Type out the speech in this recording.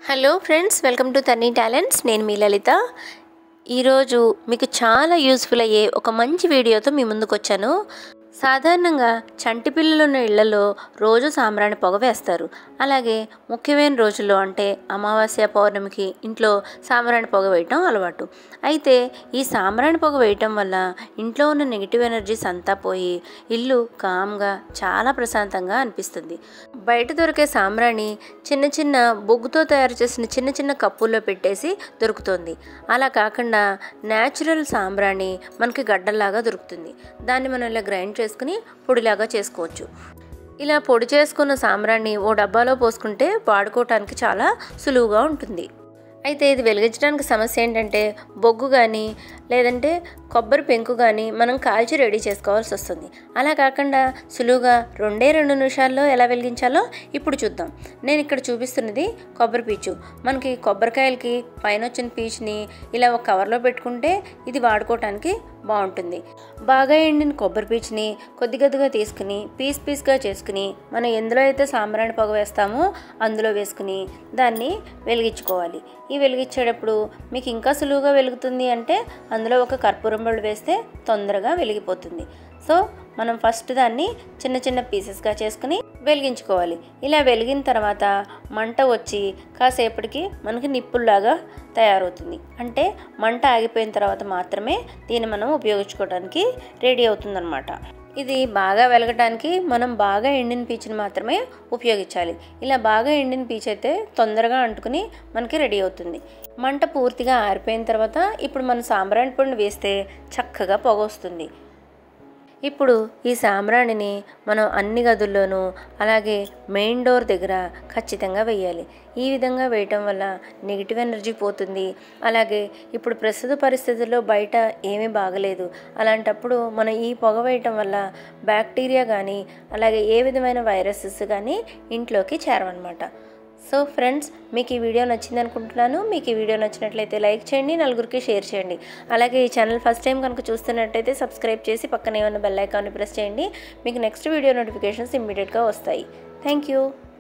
hello friends welcome to Tanni talents నేను మీ లలిత ఈరోజు మీకు చాలా యూస్ఫుల్ అయ్యే ఒక మంచి వీడియోతో మీ ముందుకు వచ్చాను సాధారణంగా చంటి పిల్లలు ఉన్న ఇళ్లలో రోజు సాంబ్రాణి పొగ వేస్తారు అలాగే ముఖ్యమైన రోజుల్లో అంటే అమావాస్య పౌర్ణమికి ఇంట్లో సాంబ్రాణి పొగ వేయటం అలవాటు అయితే ఈ సాంబ్రాణి పొగ వేయటం వల్ల ఇంట్లో ఉన్న నెగిటివ్ ఎనర్జీస్ అంతా పోయి ఇల్లు కామ్గా చాలా ప్రశాంతంగా అనిపిస్తుంది బయట దొరికే సాంబ్రాణి చిన్న చిన్న బొగ్గుతో తయారు చేసిన చిన్న చిన్న కప్పుల్లో పెట్టేసి దొరుకుతుంది అలా కాకుండా న్యాచురల్ సాంబ్రాణి మనకి గడ్డల్లాగా దొరుకుతుంది దాన్ని మనం ఇలా గ్రైండ్ చేసుకుని పొడిలాగా చేసుకోవచ్చు ఇలా పొడి చేసుకున్న సాంబ్రాన్ని ఓ డబ్బాలో పోసుకుంటే వాడుకోవటానికి చాలా సులువుగా ఉంటుంది అయితే ఇది వెలిగించడానికి సమస్య ఏంటంటే బొగ్గు కానీ లేదంటే కొబ్బరి పెంకు కానీ మనం కాల్చి రెడీ చేసుకోవాల్సి వస్తుంది అలా కాకుండా సులువుగా రెండే రెండు నిమిషాల్లో ఎలా వెలిగించాలో ఇప్పుడు చూద్దాం నేను ఇక్కడ చూపిస్తున్నది కొబ్బరి పీచు మనకి కొబ్బరికాయలకి పైన వచ్చిన పీచుని ఇలా ఒక కవర్లో పెట్టుకుంటే ఇది వాడుకోవటానికి బాగుంటుంది బాగా ఎండిన కొబ్బరి పీచుని కొద్ది కొద్దిగా తీసుకుని పీస్ పీస్గా చేసుకుని మనం ఎందులో అయితే సాంబ్రాణి పొగ వేస్తామో అందులో వేసుకుని దాన్ని వెలిగించుకోవాలి ఈ వెలిగించేటప్పుడు మీకు ఇంకా సులువుగా వెలుగుతుంది అంటే అందులో ఒక కర్పూరం బళ్ళు వేస్తే తొందరగా వెలిగిపోతుంది సో మనం ఫస్ట్ దాన్ని చిన్న చిన్న పీసెస్గా చేసుకుని వెలిగించుకోవాలి ఇలా వెలిగిన తర్వాత మంట వచ్చి కాసేపటికి మనకి నిప్పుల్లాగా తయారవుతుంది అంటే మంట ఆగిపోయిన తర్వాత మాత్రమే దీన్ని మనం ఉపయోగించుకోవడానికి రెడీ అవుతుందన్నమాట ఇది బాగా వెలగడానికి మనం బాగా ఎండిన పీచుని మాత్రమే ఉపయోగించాలి ఇలా బాగా ఎండిన పీచు అయితే తొందరగా అంటుకుని మనకి రెడీ అవుతుంది మంట పూర్తిగా ఆరిపోయిన తర్వాత ఇప్పుడు మనం సాంబ్రాణి పొడిని వేస్తే చక్కగా పొగ వస్తుంది ఇప్పుడు ఈ సాంబ్రాణిని మనం అన్ని గదుల్లోనూ అలాగే మెయిన్ డోర్ దగ్గర ఖచ్చితంగా వేయాలి ఈ విధంగా వేయటం వల్ల నెగిటివ్ ఎనర్జీ పోతుంది అలాగే ఇప్పుడు ప్రస్తుత పరిస్థితుల్లో బయట ఏమీ బాగలేదు అలాంటప్పుడు మనం ఈ పొగ వేయటం వల్ల బ్యాక్టీరియా కానీ అలాగే ఏ విధమైన వైరసెస్ కానీ ఇంట్లోకి చేరవన్నమాట సో ఫ్రెండ్స్ మీకు ఈ వీడియో నచ్చింది అనుకుంటున్నాను మీకు ఈ వీడియో నచ్చినట్లయితే లైక్ చేయండి నలుగురికి షేర్ చేయండి అలాగే ఈ ఛానల్ ఫస్ట్ టైం కనుక చూస్తున్నట్టయితే సబ్స్క్రైబ్ చేసి పక్కనే ఉన్న బెల్ ఐకాన్ని ప్రెస్ చేయండి మీకు నెక్స్ట్ వీడియో నోటిఫికేషన్స్ ఇమ్మీడియట్గా వస్తాయి థ్యాంక్ యూ